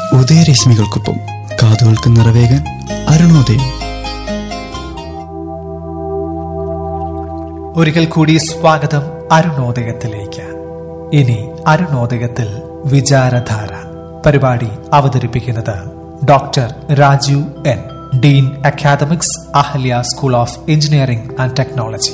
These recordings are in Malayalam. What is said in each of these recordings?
ഉദയരശ്മികൾക്കൊപ്പം കാതുകൾക്ക് നിറവേകാൻ അരുണോദയം ഒരിക്കൽ കൂടി സ്വാഗതം അരുണോദയത്തിലേക്ക് ഇനി അരുണോദയത്തിൽ വിചാരധാര പരിപാടി അവതരിപ്പിക്കുന്നത് doctor Rajeev N dean academics Ahalia school of engineering and technology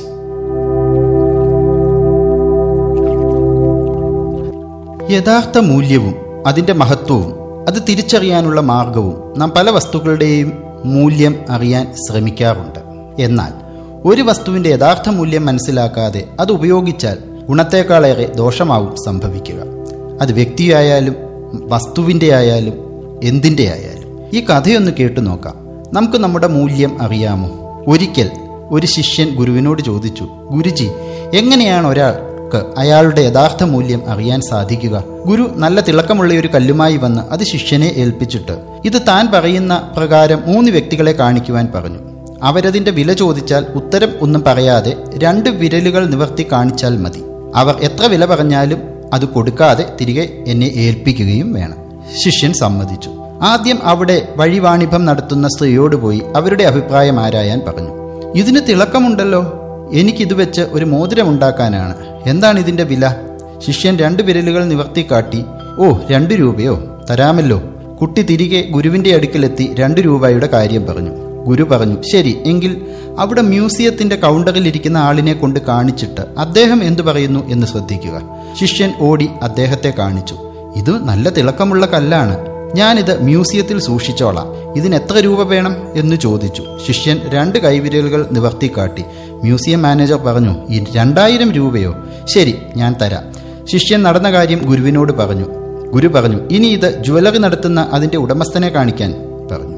യഥാർത്ഥ മൂല്യവും അതിൻ്റെ മഹത്വവും അത് തിരിച്ചറിയാനുള്ള മാർഗവും നാം പല വസ്തുക്കളുടെയും മൂല്യം അറിയാൻ ശ്രമിക്കാറുണ്ട് എന്നാൽ ഒരു വസ്തുവിൻ്റെ യഥാർത്ഥ മൂല്യം മനസ്സിലാക്കാതെ അത് ഉപയോഗിച്ചാൽ ഗുണത്തേക്കാളേറെ ദോഷമാവും സംഭവിക്കുക അത് വ്യക്തിയായാലും വസ്തുവിൻ്റെ ആയാലും എന്തിൻ്റെ ആയാലും ഈ കഥയൊന്ന് കേട്ടു നോക്കാം നമുക്ക് നമ്മുടെ മൂല്യം അറിയാമോ ഒരിക്കൽ ഒരു ശിഷ്യൻ ഗുരുവിനോട് ചോദിച്ചു ഗുരുജി എങ്ങനെയാണ് ഒരാൾക്ക് അയാളുടെ യഥാർത്ഥ മൂല്യം അറിയാൻ സാധിക്കുക ഗുരു നല്ല തിളക്കമുള്ള ഒരു കല്ലുമായി വന്ന് അത് ശിഷ്യനെ ഏൽപ്പിച്ചിട്ട് ഇത് താൻ പറയുന്ന പ്രകാരം മൂന്ന് വ്യക്തികളെ കാണിക്കുവാൻ പറഞ്ഞു അവരതിന്റെ വില ചോദിച്ചാൽ ഉത്തരം ഒന്നും പറയാതെ രണ്ട് വിരലുകൾ നിവർത്തി കാണിച്ചാൽ മതി അവർ എത്ര വില പറഞ്ഞാലും അത് കൊടുക്കാതെ തിരികെ എന്നെ ഏൽപ്പിക്കുകയും വേണം ശിഷ്യൻ സമ്മതിച്ചു ആദ്യം അവിടെ വഴിവാണിഭം നടത്തുന്ന സ്ത്രീയോട് പോയി അവരുടെ അഭിപ്രായം ആരായാൻ പറഞ്ഞു ഇതിന് തിളക്കമുണ്ടല്ലോ എനിക്കിത് വെച്ച് ഒരു മോതിരമുണ്ടാക്കാനാണ് എന്താണ് ഇതിന്റെ വില ശിഷ്യൻ രണ്ട് വിരലുകൾ നിവർത്തി കാട്ടി ഓ രണ്ട് രൂപയോ തരാമല്ലോ കുട്ടി തിരികെ ഗുരുവിന്റെ അടുക്കലെത്തി രണ്ട് രൂപയുടെ കാര്യം പറഞ്ഞു ഗുരു പറഞ്ഞു ശരി എങ്കിൽ അവിടെ മ്യൂസിയത്തിന്റെ കൗണ്ടറിൽ ഇരിക്കുന്ന ആളിനെ കൊണ്ട് കാണിച്ചിട്ട് അദ്ദേഹം എന്തു പറയുന്നു എന്ന് ശ്രദ്ധിക്കുക ശിഷ്യൻ ഓടി അദ്ദേഹത്തെ കാണിച്ചു ഇത് നല്ല തിളക്കമുള്ള കല്ലാണ് ഞാനിത് മ്യൂസിയത്തിൽ സൂക്ഷിച്ചോളാം ഇതിന് എത്ര രൂപ വേണം എന്ന് ചോദിച്ചു ശിഷ്യൻ രണ്ട് കൈവിരലുകൾ നിവർത്തി കാട്ടി മ്യൂസിയം മാനേജർ പറഞ്ഞു ഈ രണ്ടായിരം രൂപയോ ശരി ഞാൻ തരാം ശിഷ്യൻ നടന്ന കാര്യം ഗുരുവിനോട് പറഞ്ഞു ഗുരു പറഞ്ഞു ഇനി ഇത് ജ്വല്ലറി നടത്തുന്ന അതിന്റെ ഉടമസ്ഥനെ കാണിക്കാൻ പറഞ്ഞു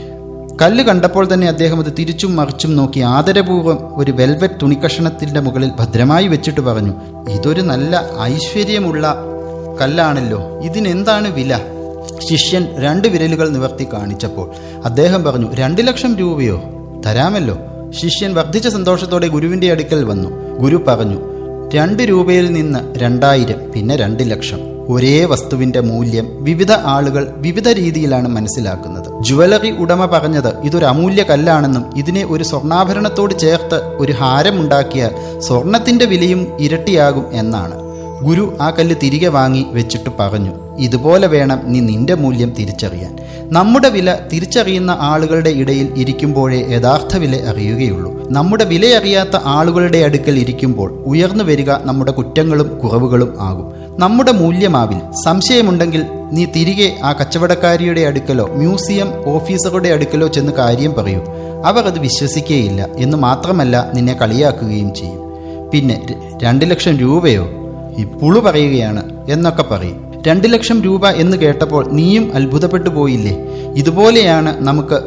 കല്ല് കണ്ടപ്പോൾ തന്നെ അദ്ദേഹം അത് തിരിച്ചും മറിച്ചും നോക്കി ആദരപൂർവ്വം ഒരു വെൽവെറ്റ് തുണിക്കഷണത്തിന്റെ മുകളിൽ ഭദ്രമായി വെച്ചിട്ട് പറഞ്ഞു ഇതൊരു നല്ല ഐശ്വര്യമുള്ള കല്ലാണല്ലോ ഇതിനെന്താണ് വില ശിഷ്യൻ രണ്ട് വിരലുകൾ നിവർത്തി കാണിച്ചപ്പോൾ അദ്ദേഹം പറഞ്ഞു രണ്ട് ലക്ഷം രൂപയോ തരാമല്ലോ ശിഷ്യൻ വർദ്ധിച്ച സന്തോഷത്തോടെ ഗുരുവിന്റെ അടുക്കൽ വന്നു ഗുരു പറഞ്ഞു രണ്ട് രൂപയിൽ നിന്ന് രണ്ടായിരം പിന്നെ രണ്ട് ലക്ഷം ഒരേ വസ്തുവിന്റെ മൂല്യം വിവിധ ആളുകൾ വിവിധ രീതിയിലാണ് മനസ്സിലാക്കുന്നത് ജുവലറി ഉടമ പറഞ്ഞത് ഇതൊരു അമൂല്യ കല്ലാണെന്നും ഇതിനെ ഒരു സ്വർണ്ണാഭരണത്തോട് ചേർത്ത് ഒരു ഹാരമുണ്ടാക്കിയാൽ സ്വർണത്തിന്റെ വിലയും ഇരട്ടിയാകും എന്നാണ് ഗുരു ആ കല്ല് തിരികെ വാങ്ങി വെച്ചിട്ട് പറഞ്ഞു ഇതുപോലെ വേണം നീ നിന്റെ മൂല്യം തിരിച്ചറിയാൻ നമ്മുടെ വില തിരിച്ചറിയുന്ന ആളുകളുടെ ഇടയിൽ ഇരിക്കുമ്പോഴേ യഥാർത്ഥ വില അറിയുകയുള്ളൂ നമ്മുടെ വിലയറിയാത്ത ആളുകളുടെ അടുക്കൽ ഇരിക്കുമ്പോൾ ഉയർന്നു വരിക നമ്മുടെ കുറ്റങ്ങളും കുറവുകളും ആകും നമ്മുടെ മൂല്യമാവിൽ സംശയമുണ്ടെങ്കിൽ നീ തിരികെ ആ കച്ചവടക്കാരിയുടെ അടുക്കലോ മ്യൂസിയം ഓഫീസറുടെ അടുക്കലോ ചെന്ന് കാര്യം പറയൂ അവർ അത് വിശ്വസിക്കുകയില്ല എന്ന് മാത്രമല്ല നിന്നെ കളിയാക്കുകയും ചെയ്യും പിന്നെ ര- രണ്ട് ലക്ഷം രൂപയോ ഈ പുളു പറയുകയാണ് എന്നൊക്കെ പറയും രണ്ട് ലക്ഷം രൂപ എന്ന് കേട്ടപ്പോൾ നീയും അത്ഭുതപ്പെട്ടു പോയില്ലേ ഇതുപോലെയാണ് നമുക്ക്